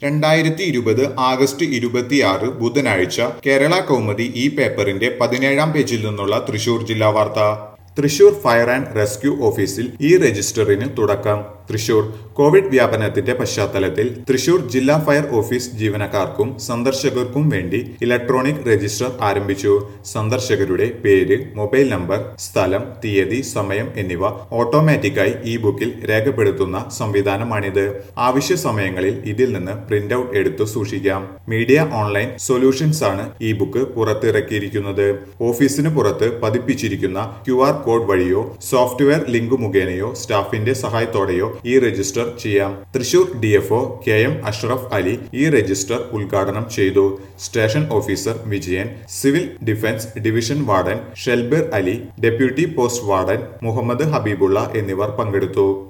രണ്ടായിരത്തി ഇരുപത് ആഗസ്റ്റ് ഇരുപത്തിയാറ് ബുധനാഴ്ച കേരള കൗമുദി ഈ പേപ്പറിന്റെ പതിനേഴാം പേജിൽ നിന്നുള്ള തൃശൂർ ജില്ലാ വാർത്ത തൃശൂർ ഫയർ ആൻഡ് റെസ്ക്യൂ ഓഫീസിൽ ഈ രജിസ്റ്ററിന് തുടക്കം തൃശൂർ കോവിഡ് വ്യാപനത്തിന്റെ പശ്ചാത്തലത്തിൽ തൃശൂർ ജില്ലാ ഫയർ ഓഫീസ് ജീവനക്കാർക്കും സന്ദർശകർക്കും വേണ്ടി ഇലക്ട്രോണിക് രജിസ്റ്റർ ആരംഭിച്ചു സന്ദർശകരുടെ പേര് മൊബൈൽ നമ്പർ സ്ഥലം തീയതി സമയം എന്നിവ ഓട്ടോമാറ്റിക്കായി ഈ ബുക്കിൽ രേഖപ്പെടുത്തുന്ന സംവിധാനമാണിത് ആവശ്യ സമയങ്ങളിൽ ഇതിൽ നിന്ന് പ്രിന്റ് ഔട്ട് എടുത്തു സൂക്ഷിക്കാം മീഡിയ ഓൺലൈൻ സൊല്യൂഷൻസ് ആണ് ഈ ബുക്ക് പുറത്തിറക്കിയിരിക്കുന്നത് ഓഫീസിന് പുറത്ത് പതിപ്പിച്ചിരിക്കുന്ന ക്യു ആർ കോഡ് വഴിയോ സോഫ്റ്റ്വെയർ ലിങ്ക് മുഖേനയോ സ്റ്റാഫിന്റെ സഹായത്തോടെയോ ഈ രജിസ്റ്റർ ചെയ്യാം Thrissur D F K M Ashraf Ali e register ഉദ്ഘാടനം ചെയ്തു station officer Vijayan civil defence division warden Shelbir Ali deputy post warden Muhammad Habibullah എന്നിവർ പങ്കെടുത്തു